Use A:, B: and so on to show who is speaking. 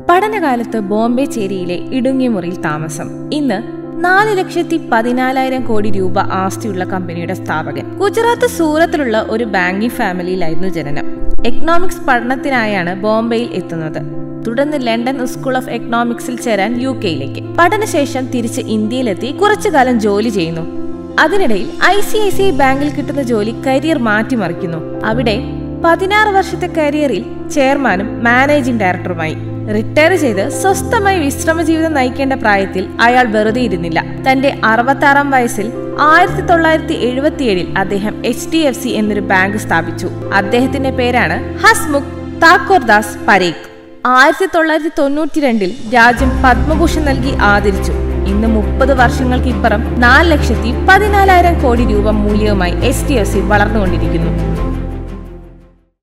A: പഠനകാലത്ത് ബോംബെ ചേരിയിലെ ഇടുങ്ങിയ മുറിയിൽ താമസം ഇന്ന് നാല് ലക്ഷത്തി പതിനാലായിരം കോടി രൂപ ആസ്തിയുള്ള കമ്പനിയുടെ സ്ഥാപകൻ ഗുജറാത്ത് സൂറത്തിലുള്ള ഒരു ബാങ്കിംഗ് ഫാമിലിയിലായിരുന്നു ജനനം എക്കണോമിക്സ് പഠനത്തിനായാണ് ബോംബെയിൽ എത്തുന്നത് തുടർന്ന് ലണ്ടൻ സ്കൂൾ ഓഫ് എക്കണോമിക്സിൽ ചേരാൻ യു കെയിലേക്ക് പഠനശേഷം തിരിച്ച് ഇന്ത്യയിലെത്തി കുറച്ചു കാലം ജോലി ചെയ്യുന്നു അതിനിടയിൽ ICICI ബാങ്കിൽ കിട്ടുന്ന ജോലി കരിയർ മാറ്റിമറിക്കുന്നു അവിടെ പതിനാറ് വർഷത്തെ കരിയറിൽ ചെയർമാനും മാനേജിംഗ് ഡയറക്ടറുമായി റിട്ടയർ ചെയ്ത് സ്വസ്ഥമായി വിശ്രമ ജീവിതം നയിക്കേണ്ട പ്രായത്തിൽ അയാൾ വെറുതെ ഇരുന്നില്ല തന്റെ അറുപത്താറാം വയസ്സിൽ ആയിരത്തി തൊള്ളായിരത്തി എഴുപത്തിയേഴിൽ അദ്ദേഹം എച്ച് ഡി എഫ് സി എന്നൊരു ബാങ്ക് സ്ഥാപിച്ചു അദ്ദേഹത്തിന്റെ പേരാണ് ഹസ്മുഖ് താക്കോർ ദാസ് പരേഖ് ആയിരത്തി തൊള്ളായിരത്തി തൊണ്ണൂറ്റി രണ്ടിൽ രാജ്യം പത്മഭൂഷൺ നൽകി ആദരിച്ചു ഇന്ന് മുപ്പത് വർഷങ്ങൾക്കിപ്പുറം നാല് ലക്ഷത്തി പതിനാലായിരം കോടി രൂപ മൂല്യവുമായി എച്ച് ഡി എഫ് സി വളർന്നുകൊണ്ടിരിക്കുന്നു